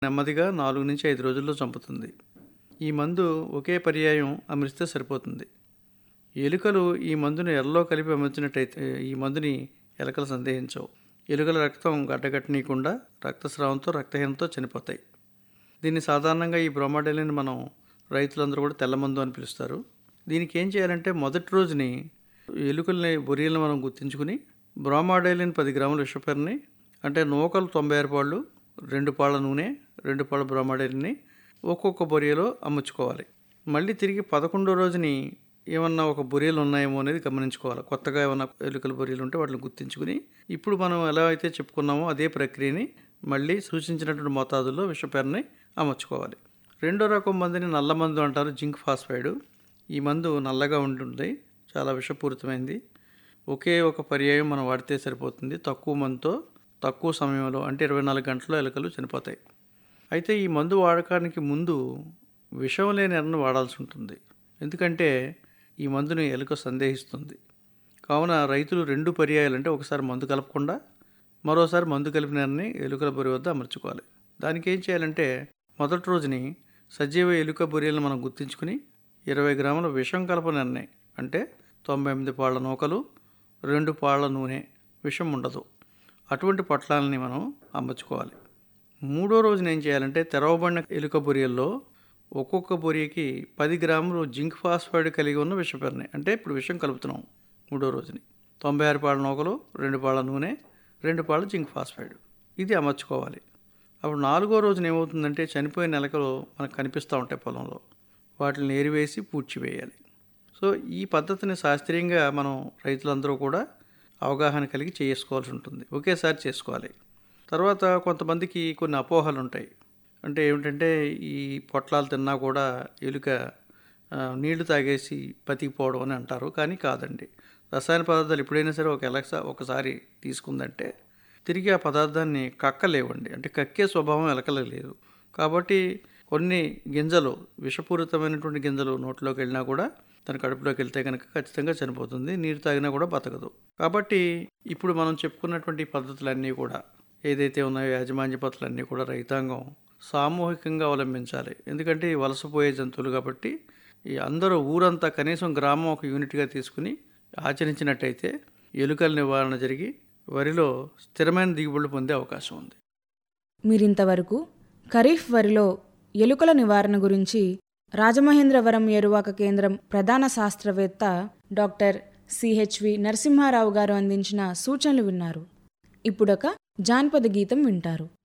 నెమ్మదిగా నాలుగు నుంచి ఐదు రోజుల్లో చంపుతుంది ఈ మందు ఒకే పర్యాయం అమరిస్తే సరిపోతుంది ఎలుకలు ఈ మందును ఎల్లో కలిపి అమర్చినట్టయితే ఈ మందుని ఎలుకలు సందేహించవు ఎలుకల రక్తం గడ్డగట్టనీయకుండా రక్తస్రావంతో రక్తహీనతో చనిపోతాయి దీన్ని సాధారణంగా ఈ బ్రోమాడైలిన్ మనం రైతులందరూ కూడా తెల్లమందు అని పిలుస్తారు దీనికి ఏం చేయాలంటే మొదటి రోజుని ఎలుకల్ని బొరియలను మనం గుర్తించుకుని బ్రోమాడైలిన్ పది గ్రాముల విషపరిని అంటే నూకలు తొంభై ఆరు పాళ్ళు రెండు పాళ్ళ నూనె రెండు పాళ్ళ బ్రోమాడైలిన్ని ఒక్కొక్క బొరియలో అమ్ముచ్చుకోవాలి మళ్ళీ తిరిగి పదకొండో రోజుని ఏమన్నా ఒక బొరియలు ఉన్నాయేమో అనేది గమనించుకోవాలి కొత్తగా ఏమన్నా ఎలుకల బొరియలు ఉంటే వాటిని గుర్తించుకుని ఇప్పుడు మనం ఎలా అయితే చెప్పుకున్నామో అదే ప్రక్రియని మళ్ళీ సూచించినటువంటి మోతాదుల్లో విషపేరని అమర్చుకోవాలి రెండో రకం మందుని నల్ల మందు అంటారు జింక్ ఫాస్ఫైడ్ ఈ మందు నల్లగా ఉంటుంది చాలా విషపూరితమైంది ఒకే ఒక పర్యాయం మనం వాడితే సరిపోతుంది తక్కువ మందుతో తక్కువ సమయంలో అంటే ఇరవై నాలుగు గంటల్లో ఎలుకలు చనిపోతాయి అయితే ఈ మందు వాడకానికి ముందు విషం లేని ఎర్రను వాడాల్సి ఉంటుంది ఎందుకంటే ఈ మందుని ఎలుక సందేహిస్తుంది కావున రైతులు రెండు పర్యాయాలు అంటే ఒకసారి మందు కలపకుండా మరోసారి మందు కలిపిన ఎర్రని ఎలుకల బొరి వద్ద అమర్చుకోవాలి దానికి ఏం చేయాలంటే మొదటి రోజుని సజీవ ఎలుక బొరియలను మనం గుర్తించుకుని ఇరవై గ్రాముల విషం కలపని ఎర్రని అంటే తొంభై ఎనిమిది పాళ్ళ నూకలు రెండు పాళ్ళ నూనె విషం ఉండదు అటువంటి పొట్లాలని మనం అమర్చుకోవాలి మూడో రోజున ఏం చేయాలంటే తెరవబడిన ఎలుక బొరియల్లో ఒక్కొక్క బొరియకి పది గ్రాములు జింక్ ఫాస్ఫైడ్ కలిగి ఉన్న విషపరిని అంటే ఇప్పుడు విషం కలుపుతున్నాం మూడో రోజుని తొంభై ఆరు పాళ్ళ నూకలు రెండు పాళ్ళ నూనె రెండు పాళ్ళ జింక్ ఫాస్ఫైడ్ ఇది అమర్చుకోవాలి అప్పుడు నాలుగో రోజున ఏమవుతుందంటే చనిపోయిన ఎలకలు మనకు కనిపిస్తూ ఉంటాయి పొలంలో వాటిని ఏరివేసి పూడ్చివేయాలి సో ఈ పద్ధతిని శాస్త్రీయంగా మనం రైతులందరూ కూడా అవగాహన కలిగి చేసుకోవాల్సి ఉంటుంది ఒకేసారి చేసుకోవాలి తర్వాత కొంతమందికి కొన్ని అపోహలు ఉంటాయి అంటే ఏమిటంటే ఈ పొట్లాలు తిన్నా కూడా ఎలుక ఆ, నీళ్లు తాగేసి బతికిపోవడం అని అంటారు కానీ కాదండి రసాయన పదార్థాలు ఎప్పుడైనా సరే ఒక ఎలక్స ఒకసారి తీసుకుందంటే తిరిగి ఆ పదార్థాన్ని కక్కలేవండి అంటే కక్కే స్వభావం ఎలకలకు లేదు కాబట్టి కొన్ని గింజలు విషపూరితమైనటువంటి గింజలు నోట్లోకి వెళ్ళినా కూడా తన కడుపులోకి వెళ్తే కనుక ఖచ్చితంగా చనిపోతుంది నీరు తాగినా కూడా బతకదు కాబట్టి ఇప్పుడు మనం చెప్పుకున్నటువంటి పద్ధతులన్నీ కూడా ఏదైతే ఉన్నాయో యాజమాన్య పద్ధతులన్నీ కూడా రైతాంగం సామూహికంగా అవలంబించాలి ఎందుకంటే ఈ వలసపోయే జంతువులు కాబట్టి ఈ అందరూ ఊరంతా కనీసం గ్రామం ఒక యూనిట్గా తీసుకుని ఆచరించినట్టయితే ఎలుకల నివారణ జరిగి వరిలో స్థిరమైన దిగుబడులు పొందే అవకాశం ఉంది మీరింతవరకు ఖరీఫ్ వరిలో ఎలుకల నివారణ గురించి రాజమహేంద్రవరం ఎరువాక కేంద్రం ప్రధాన శాస్త్రవేత్త డాక్టర్ సిహెచ్వి నరసింహారావు గారు అందించిన సూచనలు విన్నారు ఇప్పుడొక జానపద గీతం వింటారు